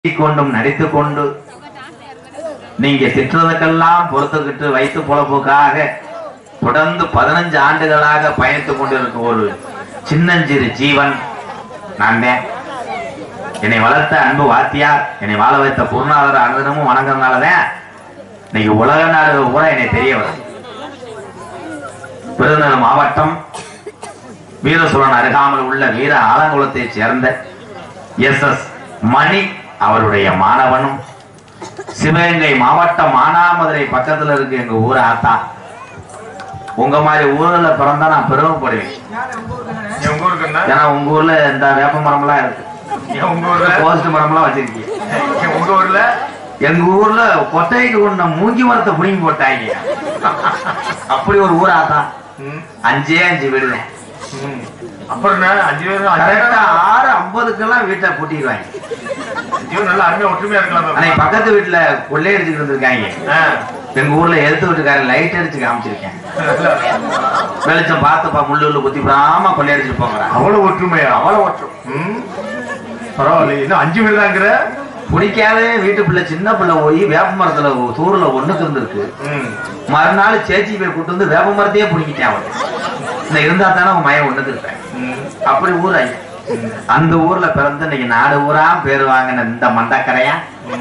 கொண்டும் நடித்துக் கொண்டு நீங்க திட்டுறதுக்கெல்லாம் பொறுத்துக்கிட்டு வைத்து பொழப்புக்காக தொடர்ந்து பதினஞ்சு ஆண்டுகளாக பயணித்துக் கொண்டிருக்கும் ஒரு சின்னஞ்சிறு ஜீவன் நான் தான் என்னை வளர்த்த அன்பு வாத்தியார் என்னை வாழ வைத்த குருநாதர் அனுதினமும் வணங்குறதுனாலதான் இன்னைக்கு உலக நாடுகள் கூட என்னை தெரிய வருது விருதுநகர் மாவட்டம் வீரசுரன் அருகாமல் உள்ள வீர ஆலங்குளத்தைச் சேர்ந்த எஸ் எஸ் மணி அவருடைய மாணவனும் சிவகங்கை மாவட்டம் மானாமதுரை பக்கத்துல இருக்கு எங்க ஊர் ஆத்தா உங்க மாதிரி ஊர்ல பிறந்தா நான் பெருமைப்படுவேன் என் உங்க ஊருக்கு என்ன? ஏன்னா உங்க ஊர்ல இந்த வேப்ப மரம்லாம் இருக்கு என் உங்க ஊர்ல போஸ்ட் மரம்லாம் வச்சிருக்கீங்க என் உங்க ஊர்ல எங்க ஊர்ல கொட்டைக்கு கொண்ட மூங்கி மரத்தை புடிங்கி போட்டாங்க அப்படி ஒரு ஊர் ஆத்தா ம், அஞ்சே அஞ்சு வீடுதான் ம். அப்புறம் என்ன அஞ்சு பேரும் அஞ்சு கரெக்டா பேரும் ஆறு ஐம்பதுக்கெல்லாம் வீட்டை பூட்டிடுவாங்க அஞ்சு பேரும் நல்லா அருமையா ஒற்றுமையா இருக்கலாம் அன்னைக்கு பக்கத்து வீட்டுல கொள்ளையடிச்சுட்டு இருந்திருக்காங்க ஆ, எங்க ஊர்ல எடுத்து வீட்டுக்காரன் லைட் அடிச்சு காமிச்சிருக்கேன் நல்லா. வெளிச்சம் பார்த்துப்பா முள்ளு உள்ள குத்தி விடாம கொள்ளையடிச்சுட்டு போங்கிறான் அவ்வளவு ஒற்றுமையா அவ்வளவு ஒற்றும் ம். பரவாயில்ல இன்னும் அஞ்சு பேர் தாங்கிற பிடிக்காத வீட்டு பிள்ளை சின்ன பிள்ளை போய் வேப்ப மரத்துல தூர்ல ஒண்ணுக்கு இருந்திருக்கு மறுநாள் சேச்சி போய் கூட்டு வந்து வேப்ப மரத்தையே பிடிக்கிட்டேன் அவன் இந்த இருந்தா தானே அவன் மயம் ஒண்ணுக்கு இருப்பேன் அப்படி ஊர் ஐயா அந்த ஊர்ல பிறந்து இன்னைக்கு நாடு ஊரா பேர் வாங்கின இந்த மண்டக்கரையா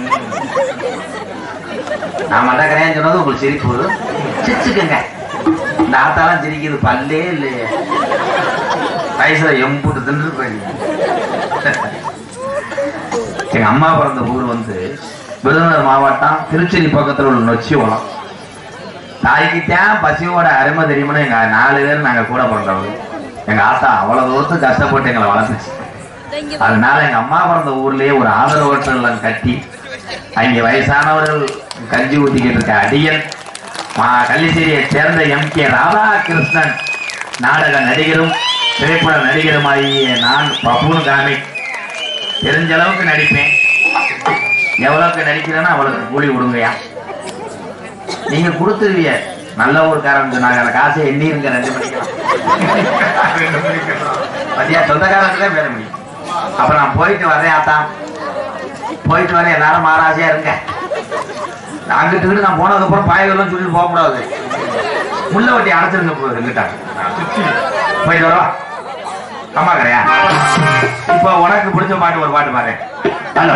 நான் மண்டக்கரையான்னு சொன்னது உங்களுக்கு சிரிப்பு வரும். சிரிச்சுக்கங்க இந்த ஆத்தாலாம் சிரிக்குது பல்லே இல்லையே வயசுல எம்புட்டு தின்று எங்க அம்மா பிறந்த ஊர் வந்து விருதுநகர் மாவட்டம் திருச்செரி பக்கத்துல உள்ள நொச்சிவளம் தாய்க்குத்தான் பசியோட அருமை தெரியுமான்னு எங்க நாலு பேர் நாங்க கூட பிறந்தவங்க எங்க ஆத்தா அவ்வளவு தூரத்து கஷ்டப்பட்டு எங்களை வளர்த்துச்சு அதனால எங்க அம்மா பிறந்த ஊர்லயே ஒரு ஆதரவற்ற இல்லம் கட்டி அங்க வயசானவர்கள் கஞ்சி ஊத்திக்கிட்டு இருக்க அடியன் மா கள்ளிச்சேரியை சேர்ந்த எம் கே ராதாகிருஷ்ணன் நாடக நடிகரும் திரைப்பட நடிகருமாகிய நான் பப்புனு காமி தெரிஞ்ச அளவுக்கு நடிப்பேன் எவ்வளவுக்கு நடிக்கிறேன்னா அவ்வளவுக்கு கூலி கொடுங்கயா நீங்க கொடுத்துருவிய நல்ல ஊருக்காரன் சொன்னாங்க அந்த காசை எண்ணி இருங்க ரெண்டு மணிக்கு பத்தியா சொந்தக்காரங்க தான் பேர முடியும் அப்ப நான் போயிட்டு வரேன் ஆத்தா போயிட்டு வரேன் எல்லாரும் மாறாசியா இருங்க அங்கிட்டு இங்கிட்டு நான் போனதுக்கு அப்புறம் பாயெல்லாம் சொல்லிட்டு போக கூடாது முள்ள வட்டி அடைச்சிருங்க போகுது எங்கிட்டாங்க போயிட்டு வரவா அம்மா கரையா இப்ப உனக்கு பிடிச்ச பாட்டு ஒரு பாட்டு பாரு ஹலோ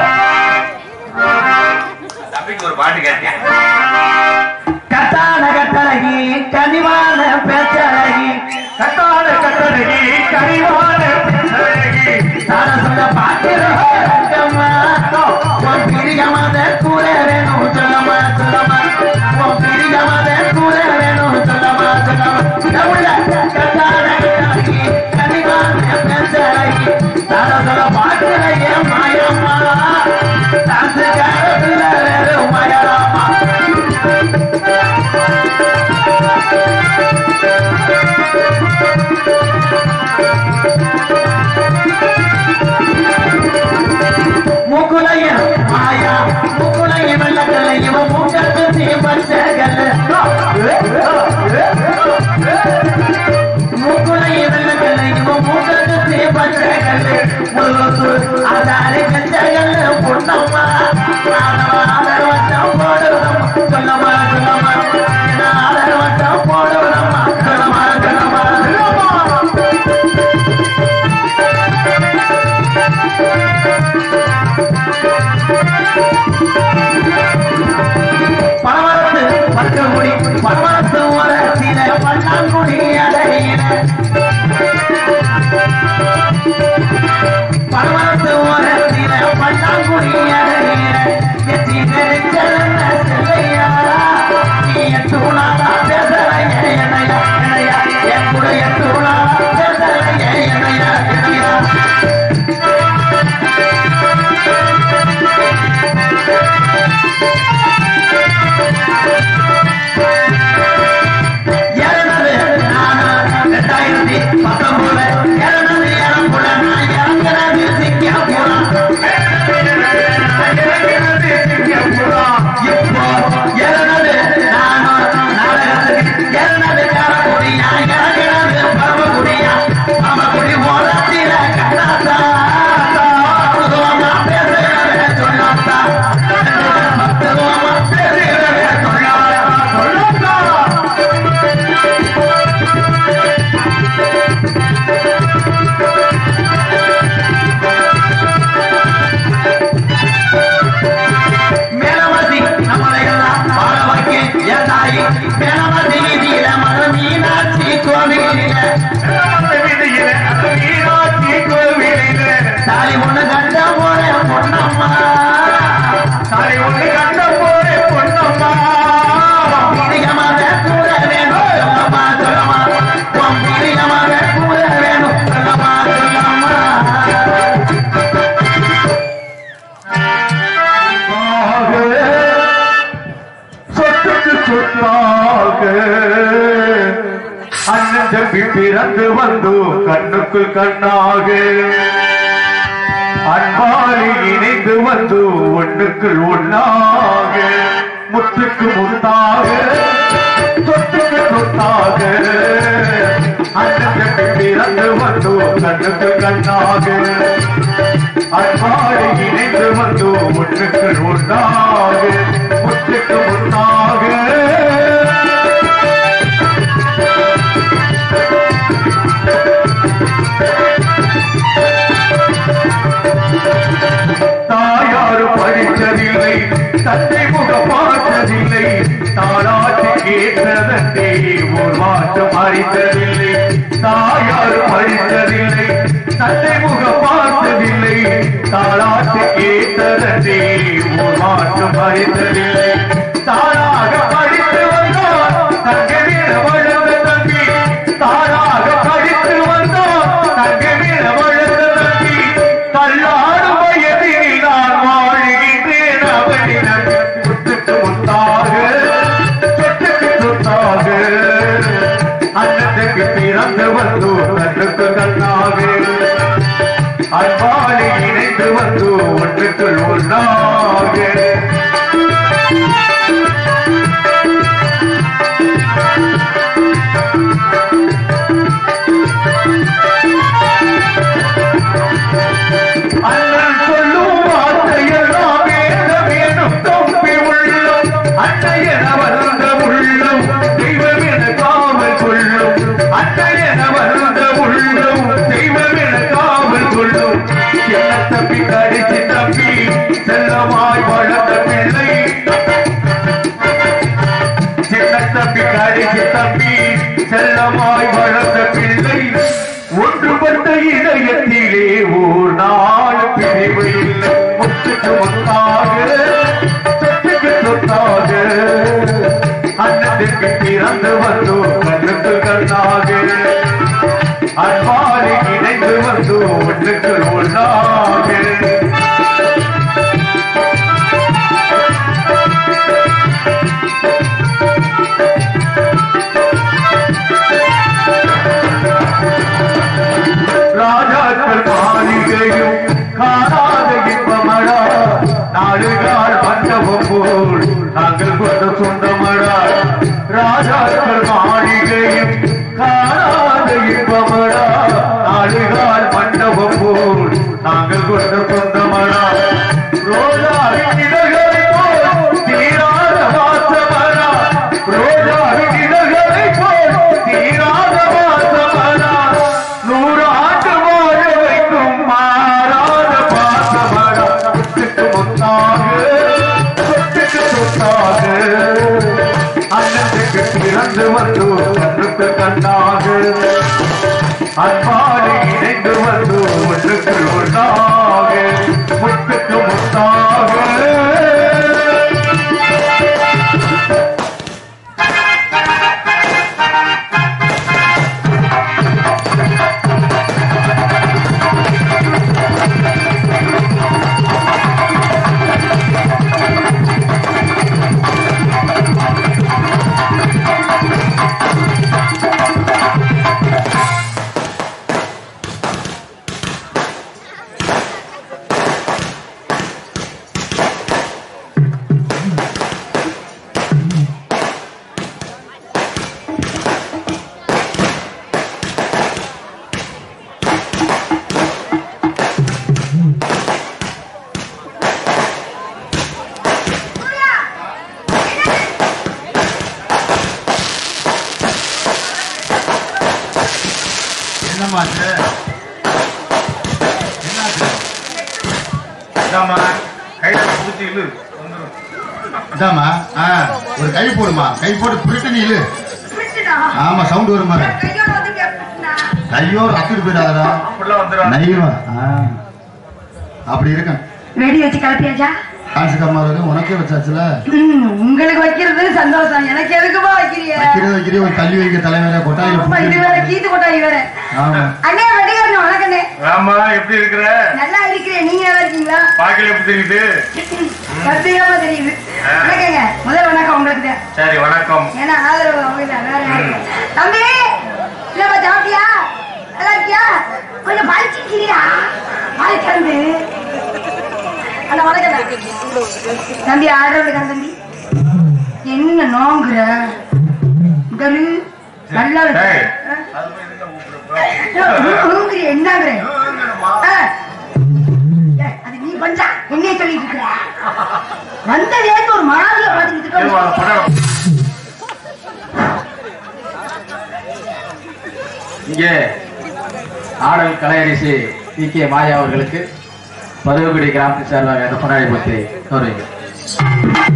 தம்பிக்கு ஒரு பாட்டு கேட்டேன் கத்தான கட்டழகி கனிவான பேச்சழகி கத்தான கட்டழகி கனிவான பேச்சழகி தான சொல்ல பாக்கிறோம் பிரிகமாத கூட வேணும் சொல்லமா சொல்லமா உன் பிரிகமாத கூட வேணும் சொல்லமா சொல்லமா தமிழ்ல கத்தான கட்டழகி கனிவான பேச்சழகி தான சொல்ல பாக்கிறேன் மாயம்மா தாசு காலத்துல வேறு மாயலாமா முகுலையும் மாயா முகுலையும் வெள்ளக்கல்லையும் மூக்கத்து நீ பச்சகல்ல முகுலையும் வெள்ளக்கல்லையும் மூக்கத்து நீ பச்சகல்ல முழுசு அதாரி கஞ்சகல்ல பொண்ணம்மா ஆதரவட்டம் போடுறோம் சொல்லமா சொல்லமா ஆதரவட்டம் போடுறோம் சொல்லமா சொல்லமா சொல்லமா பரவரத்து பக்கமுடி பரவரத்து ஓரத்தில பல்லாங்குடி அடையின பரவரத்து ஓரத்தில பல்லாங்குடி அடையின எத்தி நெருங்கல்ல செல்லையா நீ எத்தூணாதா பேசலைய என்னையா என்னையா என் கூட எத்தூணாதா பேசலைய என்னையா என்னையா இறந்தது நானா ரெண்டாயிரத்தி பத்தொன்பது இறந்தது இறப்புல நான் இறங்குறது சிங்கப்பூரம் இப்போ இறந்தது நானா நாடகத்துக்கு இறந்தது காரக்குடியா இறங்குறது பரமக்குடியா பரமக்குடி ஓரத்தில கண்ணாத்தா பேசுகிறேன் சொன்னா அண்ணன் தம்பி பிறந்து வந்தோம் கண்ணுக்குள் கண்ணாக அன்பாலி இணைந்து வந்து ஒண்ணுக்குள் ஒண்ணாக முத்துக்கு முத்தாக சொத்துக்கு சொத்தாக அண்ணன் தம்பி பிறந்து வந்தோம் கண்ணுக்குள் கண்ணாக அன்பாலி இணைந்து வந்து ஒண்ணுக்குள் ஒண்ணாக முத்துக்கு முத்தாக தாயாரு படித்ததில்லை தந்தை முகம் பார்த்ததில்லை தாளாட்டு கேட்டதே ஒரு மாற்றம் அறிந்ததில்லை தாயாரு படித்ததில்லை தந்தை முகம் பார்த்ததில்லை தாளாட்டு கேட்டதே ஒரு மாற்றம் அறிந்ததில்லை தாளாக படித்து வந்தார் தங்கவீர வளர்ந்த தம்பி தாளாக படித்து வந்தார் தங்கவீர வளர்ந்த தம்பி தள்ளாடும் வயதில் நான் வாழ்கின்றேன் அவனிடம் முத்துக்கு முத்தாக சொத்துக்கு சொத்தாக அன்னத்துக்கு பிறந்து வந்து கண்ணுக்கு கண்ணாக அன்பாலி இணைந்து வந்து ஒன்றுக்குள் ஒன்றாக அண்ணன் சொல்லும் வார்த்தையெல்லாம் வேத வேணும் தம்பி உள்ளம் அன்னையன வளர்ந்த உள்ளம் தெய்வமென காவல் கொள்ளும் அன்னையன வளர்ந்த உள்ளம் தெய்வமென காவல் கொள்ளும் என்ன தம்பி கடிச்சு தம்பி செல்லமாய் வளர்ந்த பிள்ளை சின்ன தம்பி கடிச்சு தம்பி செல்லமாய் வளர்ந்த பிள்ளை ஒன்றுபட்ட இதயத்திலே ஓர் நாள் பிரிவு இல்லை முத்துக்கு முத்தாக சொத்துக்கு சொத்தாக அன்னத்திற்கு பிறந்து வந்து கண்ணுக்கு கண்ணாக அன்பாலை இணைந்து வந்து ஒன்றுக்கு ஒன்றாக ராஜாக்கள் மாளிகையும் காணாத இன்பமடா நாடுகால் மண்டபம் போல் நாங்கள் கொண்ட சொந்தமடா ராஜாக்கள் மாளிகையும் காணாத இன்பமடா நாடுகால் மண்டபம் போல் நாங்கள் கொண்ட சொந்தமடா ரோஜாவின் இதழ்களை போல் தீராத வாசமடா ரோஜாவின் இதழ்களை போல் தீராத வாசமடா நூறு ஆண்டு வாழ வைக்கும் மாறாத பாசமடா சொத்துக்கு முத்தாக சொத்துக்கு சொத்தாக அண்ணனுக்கு பிறந்து வந்து கண்ணுக்கு கண்ணாக அன்பாடு இணைந்து வந்து ஒன்றுக்கு ஒன்றாக முத்துக்கு முத்தாக என்னம்மா இது? என்னாச்சு? இந்தாம்மா, கையில பிடிச்சி இழு வந்துரும் இதாம்மா ஆ, ஒரு கை போடுமா கை போட்டு புரிட்டு நீ இழு ஆமா சவுண்ட் வரும் பாரு கையோ ரத்துட்டு போயிடாதடா அப்படிலாம் வந்துடும் நைவா ஆ. அப்படி இருக்கும் வெடி வச்சு கலப்பியாச்சா டான்ஸ் கம்மாவது உனக்கே வச்சாச்சுல ம், உங்களுக்கு வைக்கிறது சந்தோஷம் எனக்கு எதுக்குமா வைக்கிறீங்க வைக்கிறது வைக்கிறீ ஒரு தள்ளி வைக்க தலைமையில கொட்டாயில ஆமா, இது வேற புடிச்சு. கீத்து கொட்டாய் வேற ஆமா அண்ணே வெடிகாரன் வணக்கண்ணே ஆமா எப்படி இருக்கிற நல்லா இருக்கிறேன் நீங்க நல்லா இருக்கீங்களா பாக்கல எப்படி தெரியுது சத்தியமா தெரியுது வணக்கங்க முதல் வணக்கம் உங்களுக்கு தான் சரி வணக்கம் ஏன்னா ஆதரவு அவங்க தான் வேற யாரும் இல்ல. தம்பி இந்த இருக்கியா கொஞ்சம் பழிச்சிக்கிறீரா பழிக்கிறது அந்த வணக்கம் தம்பி ஆடுறவளுக்கு தம்பி என்ன நோங்குற கரு நல்லா இருக்கு ஏய். நோங்குற என்னங்கிற ஆ. ஏய், அது நீ பஞ்சா என்னைய சொல்லிட்டு இருக்கிற வந்ததேந்து ஒரு மனாலிய பாத்துக்கிட்டு ஏம்மா, இருக்க. படம் இங்கே ஆடல் கலையரசி டி கே மாயா அவர்களுக்கு பதவிக்குடி கிராமத்தின் சார்பாக அந்த பொன்னாடி பற்றி கௌரவிங்க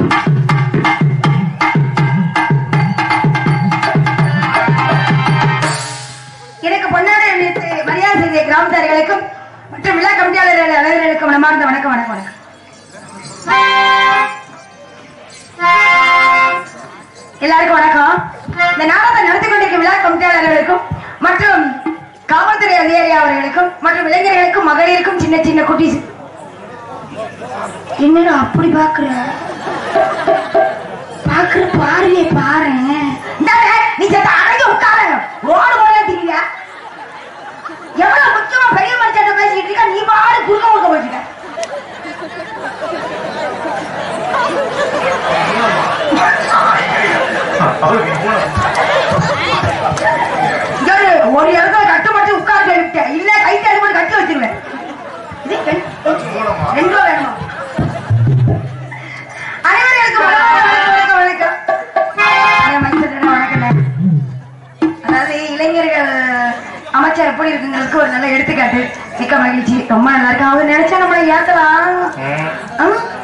எனக்கு பொன்னாடை அணிவித்து மரியாதை செய்த கிராமத்தார்களுக்கும் மற்றும் விழா கமிட்டியாளர்கள் அனைவர்களுக்கும் மனமார்ந்த வணக்கம் வணக்கம் வணக்கம் எல்லாருக்கும் வணக்கம் இந்த நாடகத்தை நடத்தி கொண்டிருக்கும் விழா கமிட்டியாளர்களுக்கும் மற்றும் காவல்துறை அதிகாரி அவர்களுக்கும் மற்றும் இளைஞர்களுக்கும் மகளிருக்கும் சின்ன சின்ன குட்டீஸ் என்னடா அப்படி பாக்குற பாக்குற பார்வையை பாரு இந்தாடே, நீ செத்த அடங்கி உட்கார ஓடு போல தெரியல எவ்வளவு முக்கியமா பெரிய மனுஷன் பேசிட்டு இருக்க நீ பாடு குறுக்க குறுக்க போயிட்டு அவருக்கு மூணு இங்க ஒரு ஒரு இடத்துல கட்டு மட்டும் உட்கார சொல்லிவிட்டேன் இல்ல கை தடி மட்டும் கட்டி வச்சிருவேன் இது ரெண்டு- ரெண்டு ரூபா வேணுமா அனைவருக்கும் வணக்கம், வணக்கம், வணக்கம். என் மைசூர் வணக்கண்ணே. அதாவது இளைஞர்கள் அமைச்சர் எப்படி இருக்குங்கிறதுக்கு ஒரு நல்ல எடுத்துக்காட்டு மிக்க மகிழ்ச்சி ரொம்ப நல்லா இருக்கு அவர் நினைச்சா நம்மளை ஏத்தலாம் ஆ?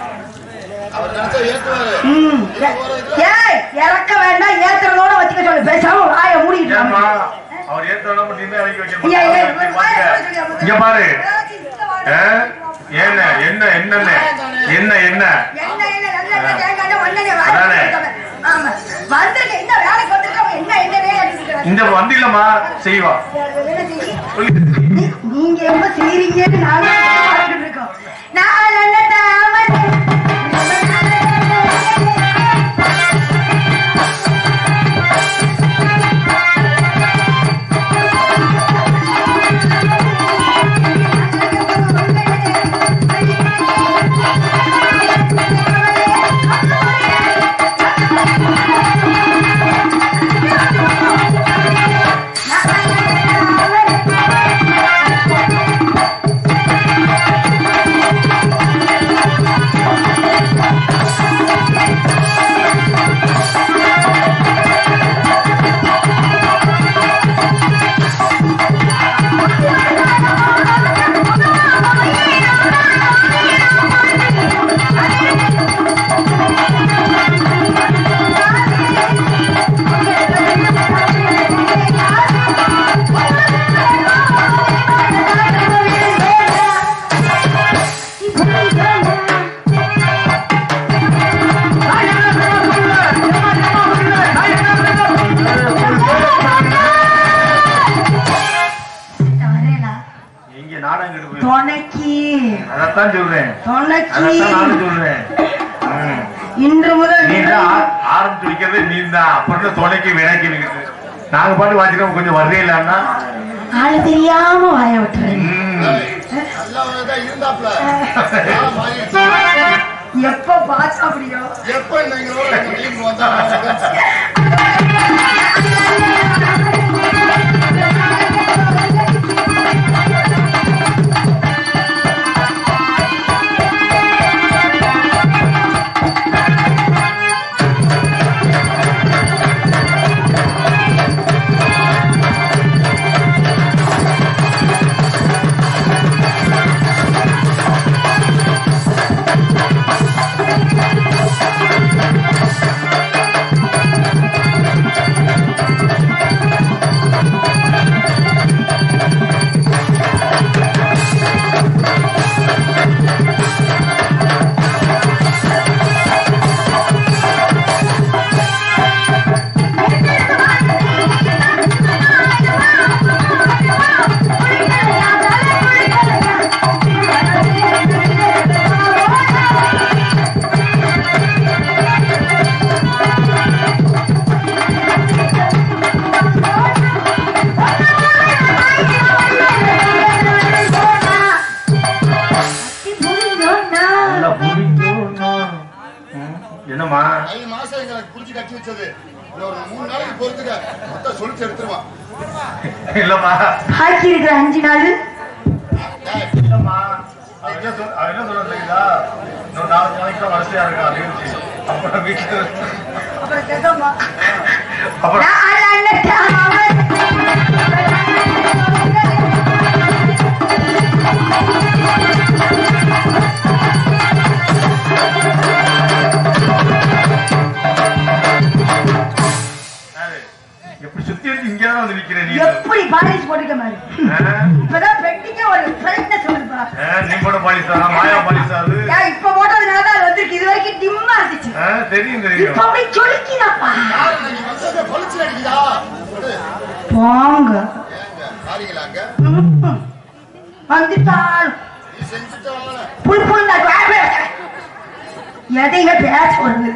ம். ஏய் இறக்க வேண்டாம் ஏத்துறதோட வச்சுக்க சொல்லு பேசாம வாய மூடிட்டு ஏம்மா, வாங்க. அவர் ஏத்தவன மட்டும் தான் இறக்கி வைக்க ஐயா, ஐயா, மாட்டாரு. இவர் வாயை மூட சொல்லி அப்ப இங்க பாரு ஆ? என்ன என்ன என்ன என்னன்னு என்ன என்ன என்ன நல்ல எண்ணெய், தேங்காய் எண்ணெய், மண்ணெண்ணெய் வாங்கி அதானே. கொடுத்தவன். ஆமா. வந்திருக்க, இந்த வேலைக்கு வந்திருக்கவன் என்ன எண்ணெயே அடிச்சுட்டு இருக்கான். இந்த வண்டியிலமா செய்வா என்ன செய்யி? சொல்லி நீ- நீங்க எப்ப செய்றீங்கன்னு நாங்க பார்த்துட்டு இருக்கோம். நான் நல்ல தாமரை. வரேனா? இங்க நாடகம் கெடுப்பு துணைக்கு அதத்தான் சொல்றேன் துணைக்கு அதத்தான் நானும் சொல்றேன் ம். இன்று முதல் நீ தான் ஆ- ஆரம்பிச்சு வைக்கிறது நீ தான் அப்புறம் துணைக்கு வினைக்கு நிக்குது நாங்க பாட்டு வாச்சிக்கிறோம் கொஞ்சம் வர்றே இல்லன்னா ஆளு தெரியாம வாய விட்டுறேன் இருந்தாப்ல எப்ப பார்த்தா அப்படியோ எப்ப நீங்களோட டீம் வந்தா ஆ என்னம்மா தை மாசம் எங்களை புடிச்சு கட்டி வச்சது இன்னும் ஒரு மூணு நாளைக்கு பொறுத்துக்க மொத்தம் சொல்லிச்சு எடுத்துருவான் இல்லம்மா பாக்கி இருக்கிற அஞ்சு நாள் டேய், இல்லம்மா அவன் என்ன சொல்- அவன் என்ன சொல்ல தெரியுதா இன்னும் நாலு நாளைக்கு தான் வரிசையா இருக்கா நிகழ்ச்சி அப்புறம் வீட்டுல அப்புறம் கேட்கமா அப்புறம் யாரு? எப்படி சுத்தி எடுத்து இங்கதான் வந்து நிக்கிறேன் நீ எப்படி பாலிஷ் போட்டுக்க மாதிரி ஆ? இப்பதான் பெட்டிக்க ஒரு ஃப்ரெண்ட்னஸ் வருதுப்பா ஆ, நீ போட பாலிசா மாயா பாலிசா அது ஏன் இப்ப போட்டதுனால தான் அது வந்திருக்கு இது வரைக்கும் டிம்மா இருந்துச்சு ஆ, தெரியும் தெரியும் இப்ப அப்படியே சொலிக்குதாப்பா யாரு நீ வந்ததை பளிச்சு அடிக்குதா சொல்லு. போங்க ஏங்க, வாரீங்களாங்க? ம்ம். வந்துட்டால் நீ செஞ்சுட்டு வாங்க. புல் புல் எதையுமே பேச வருது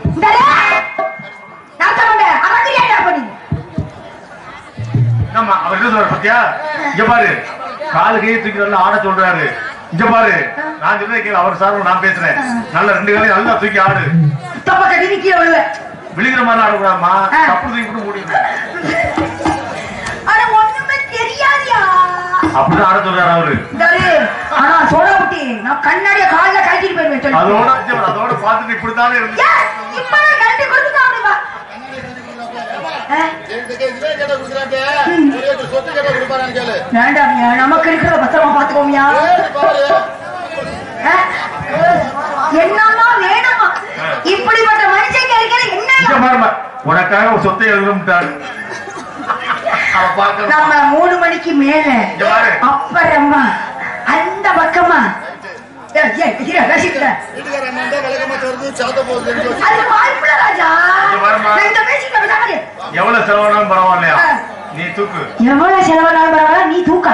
என்னம்மா அவர் என்ன சொல்றாரு பத்தியா இங்க பாரு காலு கையை தூக்கி நல்லா ஆட சொல்றாரு இங்க பாரு நான் சொல்றதை கேளு அவர் சார்பில் நான் பேசுறேன் நல்ல ரெண்டு காலையும் நல்லா தூக்கி ஆடு தப்ப கட்டி கீழே விழுவ விழுகிற மாதிரி ஆடக்கூடாதுமா ஆ. கப்பல் தூக்கி கூட முடியும் ஆனா ஒண்ணுமே தெரியாதியா அப்படிதான் ஆட சொல்றாரு அவரு இந்தாரு, ஆனா சோடா குட்டி நான் கண்ணாடிய கால்ல கழட்டிட்டு போயிருவேன் சொல்லி. அதோட இங்க அதோட பார்த்துட்டு இப்படித்தானே இருந்து ஏன், இப்பவே கழட்டி கொடுத்துட்டா அப்படி வா. கண்ணாடி கட்டி கொடுக்கலாம்ப்பா. ஆ, என்கிட்ட கே- இதே கேட்டா கொடுக்குறான்ட்டு. ஒரே ஒரு சொத்து கேட்டா கொடுப்பாரான்னு கேளு. வேண்டாம்யா நமக்கு இருக்கிறத பத்திரமா பாத்துக்கோமியா ஏய், பாரு. ஆ? என்னம்மா வேணுமா இப்படிப்பட்ட மனுஷங்க இருக்கிற இங்க என்ன பாருமா உனக்காக ஒரு சொத்தை எழுதுட்டாரு அவ பார்க்க நம்ம மூணு மணிக்கு மேல இங்க பாரு. அப்புறமா அந்த பக்கமா ஏய், ஏய், இரு, ரசிக்கிறேன். வீட்டுக்கார அண்ணன் தான் விளக்கமாத்த வருது, சாத்த போகுது, தெரிஞ்சு வச்சு. அது வாய்ப்புல ராஜா இங்க பாரும்மா. நான் இந்த பேசிட்டு இருக்கேன், பாரு. எவ்வளவு செலவானாலும் பரவாயில்லையா ஆ. நீ தூக்கு எவ்வளவு செலவானாலும் பரவாயில்ல நீ தூக்க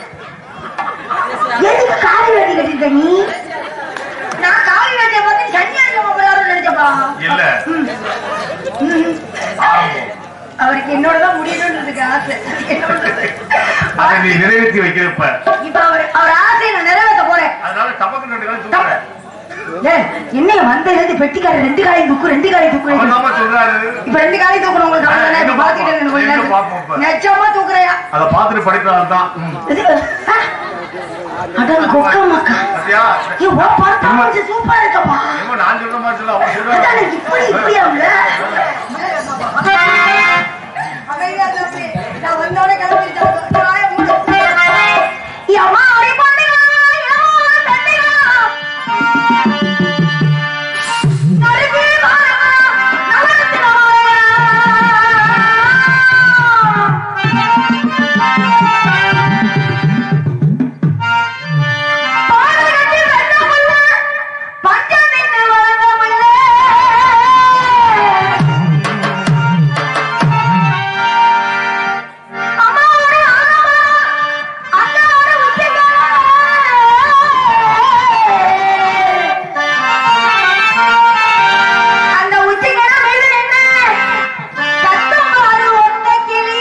எதுக்கு காலி வேட்டி கட்டிருக்க நீ நான் காலி வேட்டியை பார்த்து சன்னியாசம் போலாரும் நினைச்சப்பா இல்ல ம். ம். ஆரம்பம். அவருக்கு என்னோடதான் முடியணும்ன்றதுக்கு ஆசை என்னோடது. அதை நீ நிறைவேற்றி வைக்கிறப்ப இப்ப அவர் அவர் ஆசையை நான் நிறைவேற்ற போறேன் அதனால டபக்கு ரெண்டு காலம் தூக்குறேன் ஏய், என்னைய வந்ததுல இருந்து பெட்டிக்காரர் ரெண்டு காலையும் தூக்கு ரெண்டு காலையும் தூக்கு அவன் தாம்மா சொல்றாரு இப்ப ரெண்டு காலையும் தூக்கணும் உங்களுக்கு கவலை தானே? இப்ப பாத்துட்டு இருக்கேன் கொஞ்ச எங்க பாப்போம் இப்ப? நேரத்துக்கு. நிஜமா தூக்குறையா அதை பார்த்துட்டு படிக்கிறாள் தான் இது, ஆ? அட கொக்கா மக்கா பாத்தியா ஐயோ, உன் performance சூப்பரா இருக்கப்பா என்னமோ நான் சொல்ற மாதிரி சொல்ல அவன் அதானே, சொல்றான் இப்படி இப்படியா உள்ள? அமைதியா இரு, நான் வந்தோடனே கிளம்பிட்டேன். வாயை மூடு. எம்மா, அடி பண்ணுடா, எம்மா, தண்ணிடா. நறுக்கு வாரா, நவரத்தின பாடகத்தில் வெள்ளமுள்ள, பஞ்சமின்னு வழங்கமுள்ள. அம்மாவோட ஆலமரா, அண்ணாவோட உச்சிகளா. அந்த உச்சிகள மேல நின்னு சத்தம் பாரு ஒத்த கிளி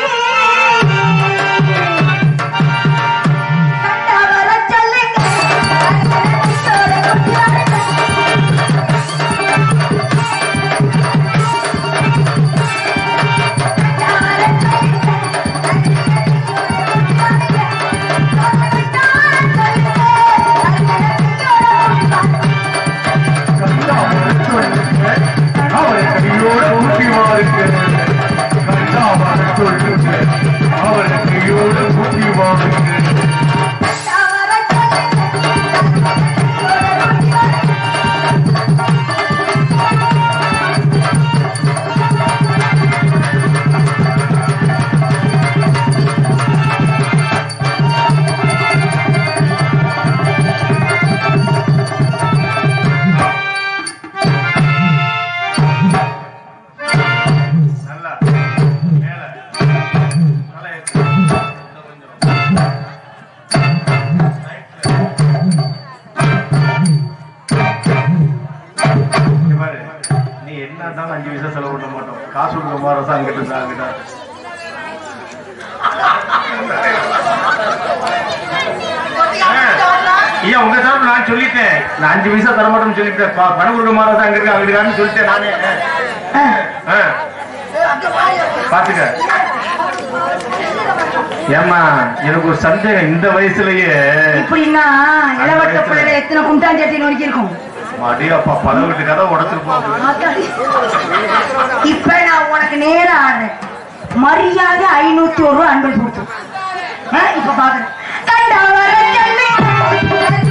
கண்டா வர சொல்லுங்க அவரை கையோட முக்கியமாருக்கு அவரை கையோட முக்கியமாருக்கு நல்லா மேல நல்லா ஏத்து. இன்னும் கொஞ்சம். இங்க பாரு, நீ என்ன இருந்தாலும் அஞ்சு பைசா செலவு பண்ண மாட்டோம் காசு கொடுக்க மாதிரி அங்கிட்டு இருந்தா அங்கிட்ட ஆ. ஐயா உங்க சார்பு நான் சொல்லிட்டேன் நான் அஞ்சு பைசா தர மாட்டேன்னு சொல்லிட்டேன் ப- பணம் கொடுக்க மாதிரி அங்க இருக்கு அங்க இருக்கான்னு சொல்லிட்டேன் நானே ஆ. ஆ. பாத்துக்க ஏம்மா எனக்கு ஒரு சந்தேகம் இந்த வயசுலயே இப்படின்னா இளவட்ட பிள்ளைல எத்தனை குண்டாஞ்சட்டி நோக்கி இருக்கும் அடியாப்பா பதவிட்டு கதை உடச்சிருப்போம் ஆத்தாடி. இப்ப நான் உனக்கு நேரம் ஆடுறேன் மரியாதை ஐநூத்தி ஒரு ரூபாய் அன்பல் கொடுத்து இப்ப பாக்குறேன் கண்டவரை கண்டு